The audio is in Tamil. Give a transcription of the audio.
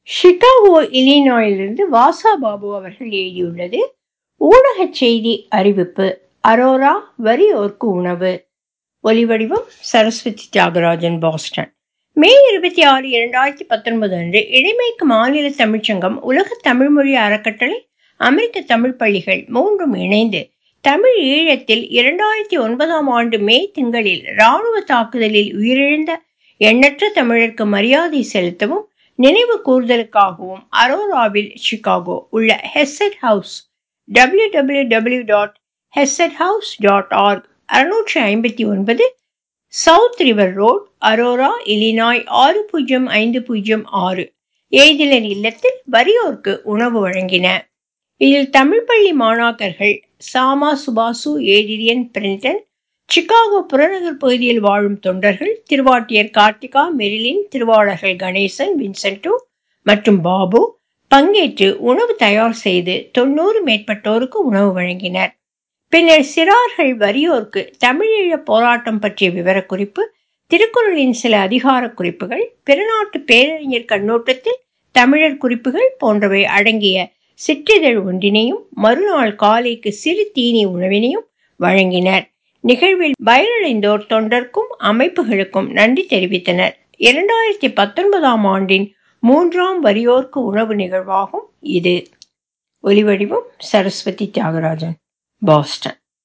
சிகாகோ இலினாயிலிருந்து வாசா பாபு அவர்கள் எழுதியுள்ளது ஊடகச் செய்தி அறிவிப்பு அரோரா வறியோர்க்கு உணவு ஒலிவடிவம் சரஸ்வதி தியாகராஜன் பாஸ்டன் மே இருபத்தி ஆறு இரண்டாயிரத்தி பத்தொன்பது அன்று இடைமேற்கு மாநில தமிழ்ச்சங்கம் உலக தமிழ்மொழி அறக்கட்டளை அமெரிக்க தமிழ் பள்ளிகள் மூன்றும் இணைந்து தமிழ் ஈழத்தில் இரண்டாயிரத்தி ஒன்பதாம் ஆண்டு மே திங்களில் இராணுவ தாக்குதலில் உயிரிழந்த எண்ணற்ற தமிழருக்கு மரியாதை செலுத்தவும் நினைவு கூர்தலுக்காகவும் அரோராவில் சிகாகோ உள்ள Hesed house W W W dot Hesed house dot org அறுநூற்றி ஐம்பத்தி ஒன்பது south river road Aurora Illinois ஆறு பூஜ்ஜியம் ஐந்து பூஜ்ஜியம் ஆறு ஏதிலன் இல்லத்தில் வறியோர்க்கு உணவு வழங்கின இதில் தமிழ் பள்ளி மாணாக்கர்கள் சாமா சுபாசு ஏடிரியன் பிரிண்டன் சிகாகோ புறநகர் பகுதியில் வாழும் தொண்டர்கள் திருவாட்டியர் கார்த்திகா மெரிலின் திருவாளர்கள் கணேசன் வின்சென்டோ மற்றும் பாபு பங்கேற்று உணவு தயார் செய்து தொண்ணூறு மேற்பட்டோருக்கு உணவு வழங்கினர் பின்னர் சிறார்கள் வறியோர்க்கு தமிழீழ போராட்டம் பற்றிய விவரக்குறிப்பு திருக்குறளின் சில அதிகார குறிப்புகள் பிறநாட்டு பேரறிஞர் கண்ணோட்டத்தில் தமிழர் குறிப்புகள் போன்றவை அடங்கிய சிற்றிதழ் ஒன்றினையும் மறுநாள் காலைக்கு சிறு தீனி உணவினையும் வழங்கினர் நிகழ்வில் பயனடைந்தோர் தொண்டர்க்கும் அமைப்புகளுக்கும் நன்றி தெரிவித்தனர் இரண்டாயிரத்தி பத்தொன்பதாம் ஆண்டின் மூன்றாம் வரியோர்க்கு உணவு நிகழ்வாகும் இது ஒலிவடிவம் சரஸ்வதி தியாகராஜன் பாஸ்டன்